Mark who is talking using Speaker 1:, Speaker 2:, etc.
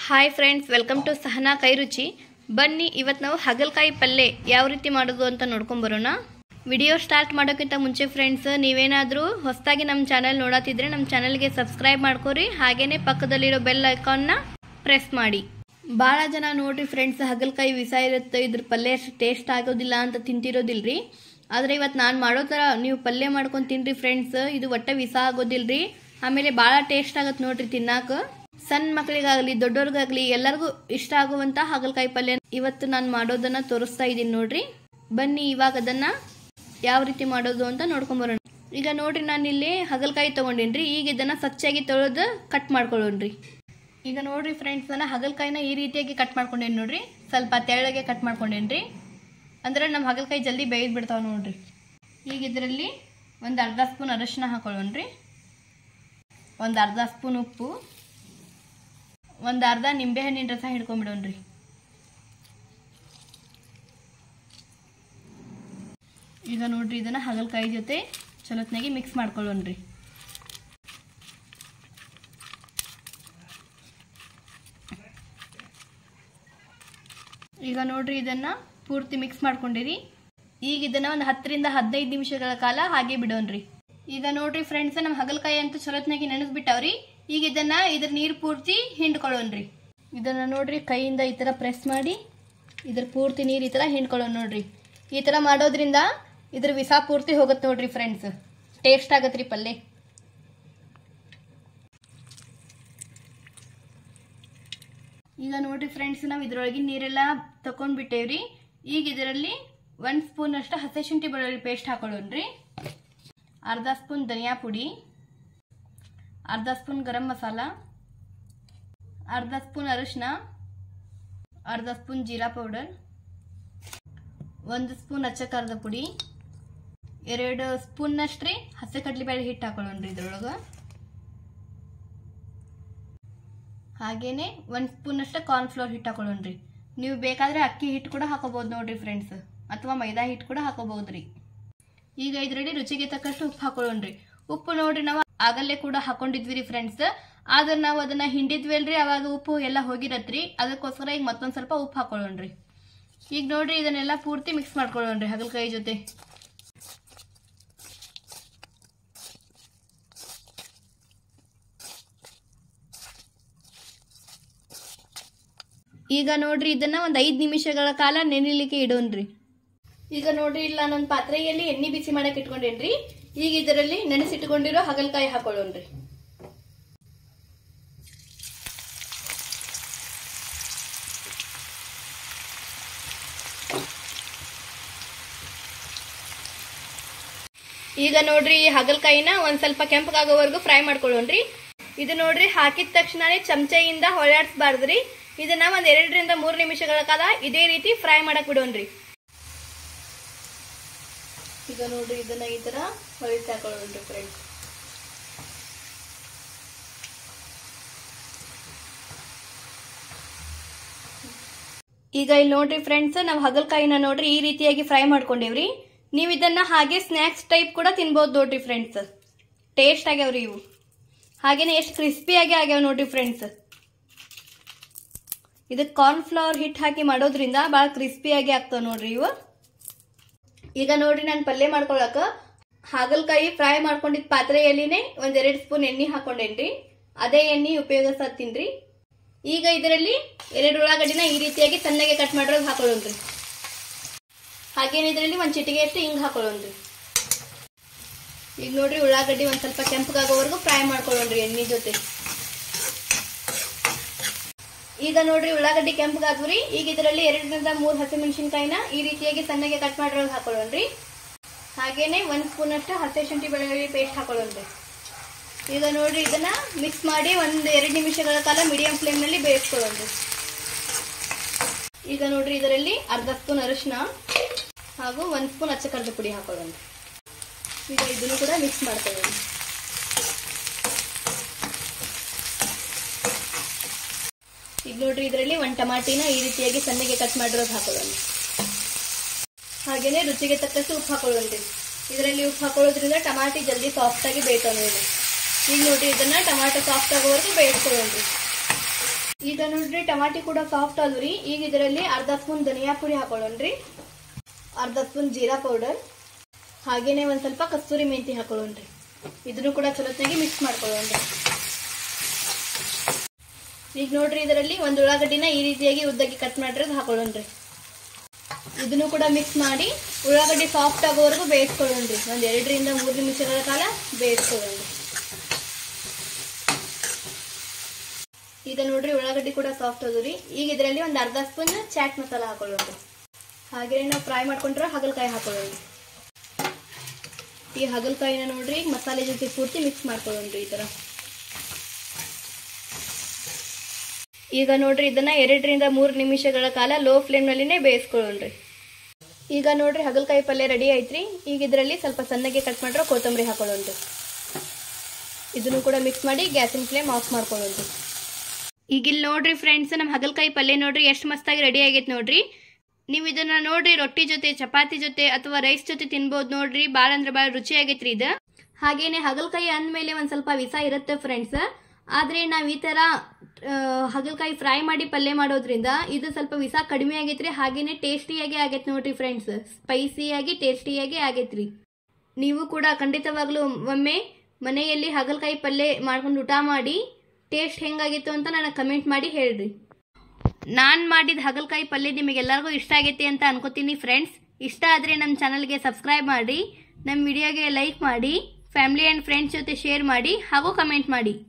Speaker 1: hi friends welcome to Sahana Kairuchi ಬನ್ನಿ ಇವತ್ತು ನಾವು ಹಾಗಲಕಾಯಿ ಪಲ್ಯ ಯಾವ ರೀತಿ ಮಾಡೋದು ಅಂತ ನೋಡ್ಕೊಂಬರೋಣ ವಿಡಿಯೋ ಸ್ಟಾರ್ಟ್ ಮಾಡೋಕ್ಕಿಂತ ಮುಂಚೆ ಫ್ರೆಂಡ್ಸ್ ನೀವೇನಾದರೂ ಹೊಸದಾಗಿ ನಮ್ಮ ಚಾನಲ್ ನೋಡತ್ತಿದ್ರೆ ನಮ್ಮ ಚಾನಲ್ಗೆ ಸಬ್ಸ್ಕ್ರೈಬ್ ಮಾಡ್ಕೊರಿ ಹಾಗೇನೆ ಪಕ್ಕದಲ್ಲಿರೋ ಬೆಲ್ ಐಕಾನ್ನ ಪ್ರೆಸ್ ಮಾಡಿ ಭಾಳ ಜನ ನೋಡ್ರಿ ಫ್ರೆಂಡ್ಸ್ ಹಾಗಲಕಾಯಿ ವಿಸ ಇರುತ್ತೆ ಇದ್ರ ಪಲ್ಯ ಅಷ್ಟು ಟೇಸ್ಟ್ ಆಗೋದಿಲ್ಲ ಅಂತ ತಿಂತಿರೋದಿಲ್ರಿ ಆದರೆ ಇವತ್ತು ನಾನು ಮಾಡೋ ಥರ ನೀವು ಪಲ್ಯ ಮಾಡ್ಕೊಂಡು ತಿನ್ರಿ ಫ್ರೆಂಡ್ಸ್ ಇದು ಒಟ್ಟ ವಿಸ ಆಗೋದಿಲ್ರಿ ಆಮೇಲೆ ಭಾಳ ಟೇಸ್ಟ್ ಆಗತ್ತೆ ನೋಡ್ರಿ ತಿನ್ನಾಕ ಸಣ್ಣ ಮಕ್ಕಳಿಗಾಗಲಿ ದೊಡ್ಡವ್ರಿಗಾಗಲಿ ಎಲ್ಲರಿಗೂ ಇಷ್ಟ ಆಗುವಂಥ ಹಾಗಲಕಾಯಿ ಪಲ್ಯ ಇವತ್ತು ನಾನು ಮಾಡೋದನ್ನ ತೋರಿಸ್ತಾ ಇದ್ದೀನಿ ನೋಡ್ರಿ ಬನ್ನಿ ಇವಾಗ ಅದನ್ನ ಯಾವ ರೀತಿ ಮಾಡೋದು ಅಂತ ನೋಡ್ಕೊಂಬರೋಣ ಈಗ ನೋಡ್ರಿ ನಾನು ಇಲ್ಲಿ ಹಾಗಲಕಾಯಿ ತೊಗೊಂಡೇನ್ರಿ ಈಗ ಇದನ್ನ ಸ್ವಚ್ಛಾಗಿ ತೊಳೆದು ಕಟ್ ಮಾಡ್ಕೊಳ್ಳೋಣ್ರಿ ಈಗ ನೋಡ್ರಿ ಫ್ರೆಂಡ್ಸ್ ನಾನು ಹಾಗಲಕಾಯಿನ ಈ ರೀತಿಯಾಗಿ ಕಟ್ ಮಾಡ್ಕೊಂಡೇನಿ ನೋಡ್ರಿ ಸ್ವಲ್ಪ ತೆಳ್ಳಗೆ ಕಟ್ ಮಾಡ್ಕೊಂಡೇನ್ರಿ ಅಂದ್ರೆ ನಮ್ಮ ಹಾಗಲಕಾಯಿ ಜಲ್ದಿ ಬೇಯ್ದು ಬಿಡ್ತಾವೆ ನೋಡ್ರಿ ಈಗ ಇದರಲ್ಲಿ ಒಂದು ಅರ್ಧ ಸ್ಪೂನ್ ಅರಶಿನ ಹಾಕೊಳ್ಳೋಣ್ರಿ ಒಂದು ಅರ್ಧ ಸ್ಪೂನ್ ಉಪ್ಪು ಒಂದು ಅರ್ಧ ನಿಂಬೆಹಣ್ಣಿನ ರಸ ಹಿಡ್ಕೊಂಬಿಡೋಣ್ರಿ ಈಗ ನೋಡ್ರಿ ಇದನ್ನ ಹಾಗಲಕಾಯಿ ಜೊತೆ ಚಲೋತ್ನಾಗಿ ಮಿಕ್ಸ್ ಮಾಡ್ಕೊಳ್ಳೋಣ್ರಿ ಈಗ ನೋಡ್ರಿ ಇದನ್ನ ಪೂರ್ತಿ ಮಿಕ್ಸ್ ಮಾಡ್ಕೊಂಡಿರಿ ಈಗ ಇದನ್ನ ಒಂದು ಹತ್ತರಿಂದ ಹದಿನೈದು ನಿಮಿಷಗಳ ಕಾಲ ಹಾಗೆ ಬಿಡೋಣ್ರಿ ಈಗ ನೋಡ್ರಿ ಫ್ರೆಂಡ್ಸ್ ನಮ್ಮ ಹಾಗಲಕಾಯಿ ಅಂತೂ ಚಲೋತ್ನಾಗಿ ನೆನೆಸ್ಬಿಟ್ಟವ್ರಿ ಈಗ ಇದನ್ನ ಇದ್ರ ನೀರು ಪೂರ್ತಿ ಹಿಂಡ್ಕೊಳ್ಳೋಣ್ರಿ ಇದನ್ನ ನೋಡ್ರಿ ಕೈಯಿಂದ ಈ ತರ ಪ್ರೆಸ್ ಮಾಡಿ ಇದ್ರ ಪೂರ್ತಿ ನೀರು ಈ ತರ ಹಿಂಡ್ಕೊಳ್ಳೋಣ ನೋಡ್ರಿ ಈ ತರ ಮಾಡೋದ್ರಿಂದ ಇದ್ರ ವಿಸ ಪೂರ್ತಿ ಹೋಗುತ್ತೆ ನೋಡ್ರಿ ಫ್ರೆಂಡ್ಸ್ ಟೇಸ್ಟ್ ಆಗತ್ರಿ ಪಲ್ಯ ಈಗ ನೋಡ್ರಿ ಫ್ರೆಂಡ್ಸ್ ನಾವು ಇದ್ರೊಳಗಿನ ನೀರೆಲ್ಲ ತಕೊಂಡ್ಬಿಟ್ಟೇವ್ರಿ ಈಗ ಇದರಲ್ಲಿ ಒಂದು ಸ್ಪೂನ್ ಅಷ್ಟು ಹಸಿ ಶುಂಠಿ ಬೆಳ್ಳುಳ್ಳಿ ಪೇಸ್ಟ್ ಹಾಕೊಳ್ಳೋಣ್ರಿ ಅರ್ಧ ಸ್ಪೂನ್ ಧನಿಯಾ ಪುಡಿ ಅರ್ಧ ಸ್ಪೂನ್ ಗರಂ ಮಸಾಲ ಅರ್ಧ ಸ್ಪೂನ್ ಅರಿಶಿನ ಅರ್ಧ ಸ್ಪೂನ್ ಜೀರಾ ಪೌಡರ್ ಒಂದು ಸ್ಪೂನ್ ಅಚ್ಚ ಖಾರದ ಪುಡಿ ಎರಡು ಸ್ಪೂನ್ನಷ್ಟ್ರಿ ಹಸಿ ಕಡ್ಲಿಬೇಳೆ ಹಿಟ್ಟು ಹಾಕೊಳ್ಳೋಣ್ರಿ ಇದ್ರೊಳಗೆ ಹಾಗೇನೆ ಒಂದು ಸ್ಪೂನ್ ಅಷ್ಟು ಕಾರ್ನ್ಫ್ಲೋರ್ ಹಿಟ್ಟು ಹಾಕೊಳ್ಳೋಣ್ರಿ ನೀವು ಬೇಕಾದ್ರೆ ಅಕ್ಕಿ ಹಿಟ್ಟು ಕೂಡ ಹಾಕೋಬಹುದು ನೋಡ್ರಿ ಫ್ರೆಂಡ್ಸ್ ಅಥವಾ ಮೈದಾ ಹಿಟ್ಟು ಕೂಡ ಹಾಕೋಬಹುದ್ರಿ ಈಗ ಇದರಲ್ಲಿ ರುಚಿಗೆ ತಕ್ಕಷ್ಟು ಉಪ್ಪು ಹಾಕೊಳ್ಳೋಣ್ರಿ ಉಪ್ಪು ನೋಡ್ರಿ ನಾವು ಆಗಲ್ಲೇ ಕೂಡ ಹಾಕೊಂಡಿದ್ವಿ ರೀ ಫ್ರೆಂಡ್ಸ್ ಆದ್ರೆ ನಾವು ಅದನ್ನ ಹಿಂಡಿದ್ವಿ ಅಲ್ರಿ ಅವಾಗ ಉಪ್ಪು ಎಲ್ಲ ಹೋಗಿರತ್ರಿ ಅದಕ್ಕೋಸ್ಕರ ಈಗ ಮತ್ತೊಂದ್ ಸ್ವಲ್ಪ ಉಪ್ಪು ಹಾಕೊಳ್ಳೋಣ್ರಿ ಈಗ ನೋಡ್ರಿ ಇದನ್ನೆಲ್ಲ ಪೂರ್ತಿ ಮಿಕ್ಸ್ ಮಾಡ್ಕೊಳ್ಳೋಣ್ರಿ ಹಾಗಲಕಾಯಿ ಜೊತೆ ಈಗ ನೋಡ್ರಿ ಇದನ್ನ ಒಂದ್ ಐದ್ ನಿಮಿಷಗಳ ಕಾಲ ನೆನಿಲಿಕ್ಕೆ ಇಡೋಣ್ರಿ ಈಗ ನೋಡ್ರಿ ಇಲ್ಲ ನಾನೊಂದ್ ಪಾತ್ರೆಯಲ್ಲಿ ಎಣ್ಣೆ ಬಿಸಿ ಮಾಡಕ್ ಇಟ್ಕೊಂಡೇನ್ರಿ ಈಗ ಇದರಲ್ಲಿ ನೆನೆಸಿಟ್ಕೊಂಡಿರೋ ಹಾಗಲಕಾಯಿ ಹಾಕೊಳ್ಳೋಣ್ರಿ ಈಗ ನೋಡ್ರಿ ಈ ಹಾಗಲಕಾಯಿನ ಒಂದ್ ಸ್ವಲ್ಪ ಕೆಂಪಗಾಗೋವರೆಗೂ ಫ್ರೈ ಮಾಡ್ಕೊಳ್ಳೋಣ್ರಿ ಇದು ನೋಡ್ರಿ ಹಾಕಿದ ತಕ್ಷಣನೇ ಚಮಚೆಯಿಂದ ಹೊಳ್ಯಾಡ್ಸ್ಬಾರ್ದ್ರಿ ಇದನ್ನ ಒಂದ್ ಎರಡರಿಂದ ಮೂರು ನಿಮಿಷಗಳ ಕಾಲ ಇದೇ ರೀತಿ ಫ್ರೈ ಮಾಡಕ್ ಬಿಡೋಣ್ರಿ ಈಗ ನೋಡ್ರಿ ಇದನ್ನ ಈ ತರ ಹೊಳಿಸಿ ಹಾಕೊಳ್ಳೋಣ್ರಿ ಫ್ರೆಂಡ್ಸ್ ಈಗ ಇಲ್ಲಿ ನೋಡ್ರಿ ಫ್ರೆಂಡ್ಸ್ ನಾವು ಹಾಗಲಕಾಯಿನ ನೋಡ್ರಿ ಈ ರೀತಿಯಾಗಿ ಫ್ರೈ ಮಾಡ್ಕೊಂಡೇವ್ರಿ ನೀವು ಇದನ್ನ ಹಾಗೆ ಸ್ನ್ಯಾಕ್ಸ್ ಟೈಪ್ ಕೂಡ ತಿನ್ಬೋದು ನೋಡ್ರಿ ಫ್ರೆಂಡ್ಸ್ ಟೇಸ್ಟ್ ಆಗ್ಯಾವ್ರಿ ಇವು ಹಾಗೇನೆ ಎಷ್ಟು ಕ್ರಿಸ್ಪಿಯಾಗಿ ಆಗ್ಯಾವ ನೋಡ್ರಿ ಫ್ರೆಂಡ್ಸ್ ಇದಕ್ಕೆ ಕಾರ್ನ್ ಫ್ಲವರ್ ಹಿಟ್ ಹಾಕಿ ಮಾಡೋದ್ರಿಂದ ಭಾಳ ಕ್ರಿಸ್ಪಿಯಾಗಿ ಆಗ್ತಾವ ನೋಡ್ರಿ ಇವು ಈಗ ನೋಡ್ರಿ ನಾನು ಪಲ್ಯ ಮಾಡ್ಕೊಳಕ ಹಾಗಲಕಾಯಿ ಫ್ರೈ ಮಾಡ್ಕೊಂಡಿದ್ ಪಾತ್ರೆಯಲ್ಲಿನೇ ಒಂದೆರಡು ಸ್ಪೂನ್ ಎಣ್ಣೆ ಹಾಕೊಂಡೇನ್ರಿ ಅದೇ ಎಣ್ಣೆ ಉಪಯೋಗಿಸತ್ತೀನ್ರಿ ಈಗ ಇದರಲ್ಲಿ ಎರಡು ಉಳ್ಳಾಗಡ್ಡಿನ ಈ ರೀತಿಯಾಗಿ ಸಣ್ಣಗೆ ಕಟ್ ಮಾಡಿರೋದು ಹಾಕೊಳ್ಳೋಣ್ರಿ ಹಾಗೇನೆ ಇದರಲ್ಲಿ ಒಂದು ಚಿಟಿಗೆ ಅಷ್ಟು ಹಿಂಗ್ ಹಾಕೊಳ್ಳೋಣ್ರಿ ಈಗ ನೋಡ್ರಿ ಉಳ್ಳಾಗಡ್ಡಿ ಒಂದ್ ಸ್ವಲ್ಪ ಕೆಂಪಗಾಗೋವರೆಗೂ ಫ್ರೈ ಮಾಡ್ಕೊಳ್ಳೋಣ್ರಿ ಎಣ್ಣೆ ಜೊತೆ ಈಗ ನೋಡ್ರಿ ಉಳ್ಳಾಗಡ್ಡಿ ಕೆಂಪಗಾದ್ವ್ರಿ ಈಗ ಇದರಲ್ಲಿ ಎರಡರಿಂದ ಮೂರು ಹಸಿಮೆಣಸಿನ್ಕಾಯಿನ ಈ ರೀತಿಯಾಗಿ ಸಣ್ಣಗೆ ಕಟ್ ಮಾಡಿರೋದು ಹಾಕೊಳ್ಳೋಣ್ರಿ ಹಾಗೇನೆ ಒಂದ್ ಸ್ಪೂನ್ ಅಷ್ಟು ಹಸಿ ಶುಂಠಿ ಬೆಳ್ಳುಳ್ಳಿ ಪೇಸ್ಟ್ ಹಾಕೊಳ್ಳೋಣ್ರಿ ಈಗ ನೋಡ್ರಿ ಇದನ್ನ ಮಿಕ್ಸ್ ಮಾಡಿ ಒಂದ್ ಎರಡು ನಿಮಿಷಗಳ ಕಾಲ ಮೀಡಿಯಂ ಫ್ಲೇಮ್ ನಲ್ಲಿ ಬೇಯಿಸ್ಕೊಳ್ಳೋಣ್ರಿ ಈಗ ನೋಡ್ರಿ ಇದರಲ್ಲಿ ಅರ್ಧ ಸ್ಪೂನ್ ಅರಿಶಿನ ಹಾಗೂ ಒಂದ್ ಸ್ಪೂನ್ ಅಚ್ಚ ಕರದ ಪುಡಿ ಹಾಕೊಳ್ಳೋಣ ಈಗ ಇದನ್ನು ಕೂಡ ಮಿಕ್ಸ್ ಮಾಡ್ಕೊಳ್ಳೋಣ ಈಗ ನೋಡ್ರಿ ಇದರಲ್ಲಿ ಒಂದ್ ಟಮಾಟಿನ ಈ ರೀತಿಯಾಗಿ ಸಣ್ಣಗೆ ಕಟ್ ಮಾಡಿರೋದು ಹಾಕೊಳ್ಳೋಣ ಹಾಗೇನೆ ರುಚಿಗೆ ತಕ್ಕಷ್ಟು ಉಪ್ಪು ಹಾಕೊಳ್ಳೋಣ್ರಿ ಇದರಲ್ಲಿ ಉಪ್ಪು ಹಾಕೊಳ್ಳೋದ್ರಿಂದ ಟಮಾಟಿ ಜಲ್ದಿ ಸಾಫ್ಟ್ ಆಗಿ ಬೇಯ್ತಾವ ನೋಡಿ ಈಗ ನೋಡ್ರಿ ಇದನ್ನ ಟಮಾಟೊ ಸಾಫ್ಟ್ ಆಗೋವರೆಗೂ ಬೇಯಿಸ್ಕೊಳ್ಳೋಣ್ರಿ ಈಗ ನೋಡ್ರಿ ಟಮಾಟಿ ಕೂಡ ಸಾಫ್ಟ್ ಆದ್ರಿ ಈಗ ಇದರಲ್ಲಿ ಅರ್ಧ ಸ್ಪೂನ್ ಧನಿಯಾ ಪುಡಿ ಹಾಕೊಳ್ಳೋಣ್ರಿ ಅರ್ಧ ಸ್ಪೂನ್ ಜೀರಾ ಪೌಡರ್ ಹಾಗೇನೆ ಒಂದ್ ಸ್ವಲ್ಪ ಕಸ್ತೂರಿ ಮೆಂತಿ ಹಾಕೊಳ್ಳೋಣ್ರಿ ಇದನ್ನು ಕೂಡ ಚಲೋತ್ನಾಗಿ ಮಿಕ್ಸ್ ಮಾಡ್ಕೊಳ್ಳೋಣ್ರಿ ಈಗ ನೋಡ್ರಿ ಇದರಲ್ಲಿ ಒಂದು ಉಳ್ಳಾಗಡ್ಡಿನ ಈ ರೀತಿಯಾಗಿ ಉದ್ದಕ್ಕೆ ಕಟ್ ಮಾಡಿರೋದು ಹಾಕೊಳ್ಳೋಣ್ರಿ ಇದನ್ನು ಕೂಡ ಮಿಕ್ಸ್ ಮಾಡಿ ಉಳ್ಳಾಗಡ್ಡಿ ಸಾಫ್ಟ್ ಆಗೋವರೆಗೂ ಬೇಯಿಸ್ಕೊಳ್ಳೋಣ್ರಿ ಒಂದ್ ಎರಡರಿಂದ ಮೂರು ನಿಮಿಷಗಳ ಕಾಲ ಬೇಯಿಸ್ಕೊಳ್ಳೋಣ್ರಿ ಈಗ ನೋಡ್ರಿ ಉಳ್ಳಾಗಡ್ಡಿ ಕೂಡ ಸಾಫ್ಟ್ ಆದ್ರಿ ಈಗ ಇದರಲ್ಲಿ ಒಂದು ಅರ್ಧ ಸ್ಪೂನ್ ಚಾಟ್ ಮಸಾಲ ಹಾಕೊಳ್ಳೋಣ್ರಿ ಹಾಗೆ ನಾವು ಫ್ರೈ ಮಾಡ್ಕೊಂಡ್ರೆ ಹಾಗಲಕಾಯಿ ಹಾಕೊಳ್ಳೋಣ ಈ ಹಾಗಲಕಾಯಿನ ನೋಡ್ರಿ ಈಗ ಮಸಾಲೆ ಜೊತೆ ಪೂರ್ತಿ ಮಿಕ್ಸ್ ಮಾಡ್ಕೊಳ್ಳೋಣ್ರಿ ಈ ತರ ಈಗ ನೋಡ್ರಿ ಇದನ್ನ ಎರಡರಿಂದ ಮೂರು ನಿಮಿಷಗಳ ಕಾಲ ಲೋ ಫ್ಲೇಮ್ನಲ್ಲಿನೇ ಬೇಯಿಸ್ಕೊಳ್ಳೋಣ್ರಿ ಈಗ ನೋಡ್ರಿ ಹಾಗಲಕಾಯಿ ಪಲ್ಯ ರೆಡಿ ಆಯ್ತ್ರಿ ಈಗ ಇದರಲ್ಲಿ ಸ್ವಲ್ಪ ಸಣ್ಣಗೆ ಕಟ್ ಮಾಡಿರೋ ಕೊತ್ತಂಬರಿ ಹಾಕೊಳ್ಳೋಣ್ರಿ ಇದನ್ನು ಕೂಡ ಮಿಕ್ಸ್ ಮಾಡಿ ಗ್ಯಾಸಿನ ಫ್ಲೇಮ್ ಆಫ್ ಮಾಡ್ಕೊಳ್ಳೋಣ್ರಿ ಈಗ ಇಲ್ಲಿ ನೋಡ್ರಿ ಫ್ರೆಂಡ್ಸ್ ನಮ್ಮ ಹಾಗಲಕಾಯಿ ಪಲ್ಯ ನೋಡ್ರಿ ಎಷ್ಟು ಮಸ್ತಾಗಿ ರೆಡಿ ಆಗೈತೆ ನೋಡ್ರಿ ನೀವು ಇದನ್ನ ನೋಡ್ರಿ ರೊಟ್ಟಿ ಜೊತೆ ಚಪಾತಿ ಜೊತೆ ಅಥವಾ ರೈಸ್ ಜೊತೆ ತಿನ್ಬೋದು ನೋಡ್ರಿ ಭಾಳ ಅಂದ್ರೆ ಭಾಳ ರುಚಿ ಆಗೈತ್ರಿ ಇದು ಹಾಗೇನೆ ಹಾಗಲಕಾಯಿ ಅಂದಮೇಲೆ ಒಂದು ಸ್ವಲ್ಪ ವಿಸ ಇರುತ್ತೆ ಫ್ರೆಂಡ್ಸ್ ಆದರೆ ನಾವು ಈ ಥರ ಹಾಗಲಕಾಯಿ ಫ್ರೈ ಮಾಡಿ ಪಲ್ಯ ಮಾಡೋದ್ರಿಂದ ಇದು ಸ್ವಲ್ಪ ವಿಸ ಕಡಿಮೆ ಆಗೈತ್ರಿ ಹಾಗೇನೆ ಟೇಸ್ಟಿಯಾಗಿ ಆಗೈತೆ ನೋಡ್ರಿ ಫ್ರೆಂಡ್ಸ್ ಸ್ಪೈಸಿಯಾಗಿ ಟೇಸ್ಟಿಯಾಗಿ ಆಗೈತ್ರಿ ನೀವು ಕೂಡ ಖಂಡಿತವಾಗ್ಲೂ ಒಮ್ಮೆ ಮನೆಯಲ್ಲಿ ಹಾಗಲಕಾಯಿ ಪಲ್ಯ ಮಾಡ್ಕೊಂಡು ಊಟ ಮಾಡಿ ಟೇಸ್ಟ್ ಹೆಂಗಾಗಿತ್ತು ಅಂತ ನನಗೆ ಕಮೆಂಟ್ ಮಾಡಿ ಹೇಳ್ರಿ ನಾನು ಮಾಡಿದ ಹಾಗಲಕಾಯಿ ಪಲ್ಯ ನಿಮಗೆಲ್ಲರಿಗೂ ಇಷ್ಟ ಆಗೈತಿ ಅಂತ ಅನ್ಕೋತೀನಿ ಫ್ರೆಂಡ್ಸ್ ಇಷ್ಟ ಆದರೆ ನಮ್ಮ ಚಾನಲ್ಗೆ ಸಬ್ಸ್ಕ್ರೈಬ್ ಮಾಡಿ ನಮ್ಮ ವಿಡಿಯೋಗೆ ಲೈಕ್ ಮಾಡಿ ಫ್ಯಾಮಿಲಿ ಆ್ಯಂಡ್ ಫ್ರೆಂಡ್ಸ್ ಜೊತೆ ಶೇರ್ ಮಾಡಿ ಹಾಗೂ ಕಮೆಂಟ್ ಮಾಡಿ